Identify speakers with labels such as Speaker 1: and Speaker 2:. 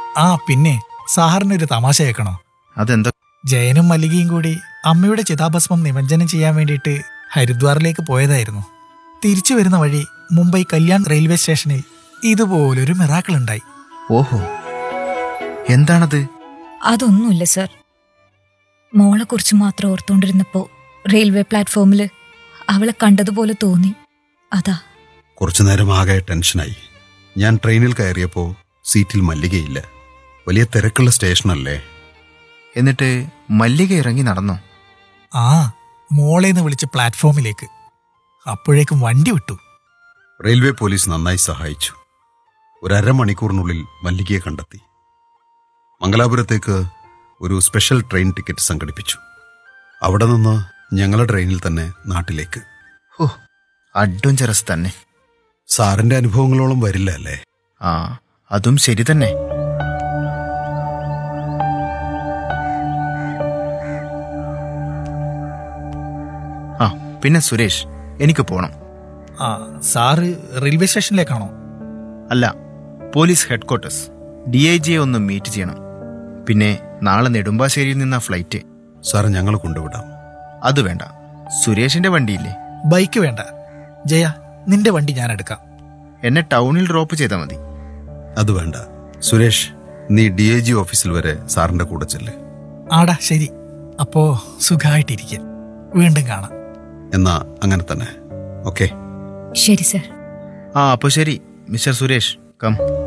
Speaker 1: ആ പിന്നെ സാറിനൊരു തമാശ കേൾക്കണോ
Speaker 2: അതെന്താ
Speaker 1: ജയനും മല്ലികയും കൂടി അമ്മയുടെ ചിതാഭസ്മം നിമജ്ജനം ചെയ്യാൻ വേണ്ടിയിട്ട് ഹരിദ്വാറിലേക്ക് പോയതായിരുന്നു തിരിച്ചു വരുന്ന വഴി മുംബൈ കല്യാൺ റെയിൽവേ സ്റ്റേഷനിൽ ഇതുപോലൊരു മിറാക്കിൾ ഉണ്ടായി
Speaker 2: ഓഹോ എന്താണത്
Speaker 3: അതൊന്നുമില്ല സർ മോളെക്കുറിച്ച് മാത്രം ഓർത്തുകൊണ്ടിരുന്നപ്പോ റെയിൽവേ പ്ലാറ്റ്ഫോമിൽ അവളെ കണ്ടതുപോലെ തോന്നി അതാ
Speaker 4: കുറച്ചു നേരം ആകെ ടെൻഷനായി ഞാൻ ട്രെയിനിൽ കയറിയപ്പോൾ സീറ്റിൽ മല്ലികയില്ല വലിയ തിരക്കുള്ള സ്റ്റേഷനല്ലേ
Speaker 2: എന്നിട്ട് മല്ലിക ഇറങ്ങി നടന്നോ
Speaker 1: ആ മോളേന്ന് വിളിച്ച് പ്ലാറ്റ്ഫോമിലേക്ക് അപ്പോഴേക്കും വണ്ടി വിട്ടു
Speaker 4: റെയിൽവേ പോലീസ് നന്നായി സഹായിച്ചു ഒരു അരമണിക്കൂറിനുള്ളിൽ മല്ലികയെ കണ്ടെത്തി മംഗലാപുരത്തേക്ക് ഒരു സ്പെഷ്യൽ ട്രെയിൻ ടിക്കറ്റ് സംഘടിപ്പിച്ചു അവിടെ നിന്ന് ഞങ്ങളുടെ ട്രെയിനിൽ തന്നെ നാട്ടിലേക്ക്
Speaker 2: ഓ അഡ്വഞ്ചറസ് തന്നെ
Speaker 4: സാറിന്റെ അനുഭവങ്ങളോളം വരില്ല അല്ലേ
Speaker 2: ആ അതും ശരി തന്നെ ആ പിന്നെ സുരേഷ് എനിക്ക് പോണം
Speaker 1: ആ സാറ് റെയിൽവേ സ്റ്റേഷനിലേക്കാണോ
Speaker 2: അല്ല പോലീസ് ഹെഡ്ക്വാർട്ടേഴ്സ് ഡി ഐ ജിയെ ഒന്ന് മീറ്റ് ചെയ്യണം പിന്നെ നാളെ നെടുമ്പാശ്ശേരിയിൽ നിന്നാ ഫ്ലൈറ്റ്
Speaker 4: സാർ ഞങ്ങൾ കൊണ്ടുവിടാം
Speaker 2: അത് വേണ്ട സുരേഷിന്റെ വണ്ടിയില്ലേ
Speaker 1: ബൈക്ക് വേണ്ട ജയ നിന്റെ വണ്ടി ഞാൻ എടുക്കാം
Speaker 2: എന്നെ ടൗണിൽ ഡ്രോപ്പ് ചെയ്താൽ മതി
Speaker 4: അത് വേണ്ട സുരേഷ് നീ ഡി ഐ ജി ഓഫീസിൽ വരെ സാറിന്റെ കൂടെ ചെല്ല്
Speaker 1: ആടാ ശരി അപ്പോ സുഖമായിട്ടിരിക്കുക വീണ്ടും കാണാം
Speaker 4: എന്നാ അങ്ങനെ തന്നെ ഓക്കെ
Speaker 3: ശരി സർ
Speaker 2: ആ അപ്പോൾ ശരി മിസ്റ്റർ സുരേഷ് കം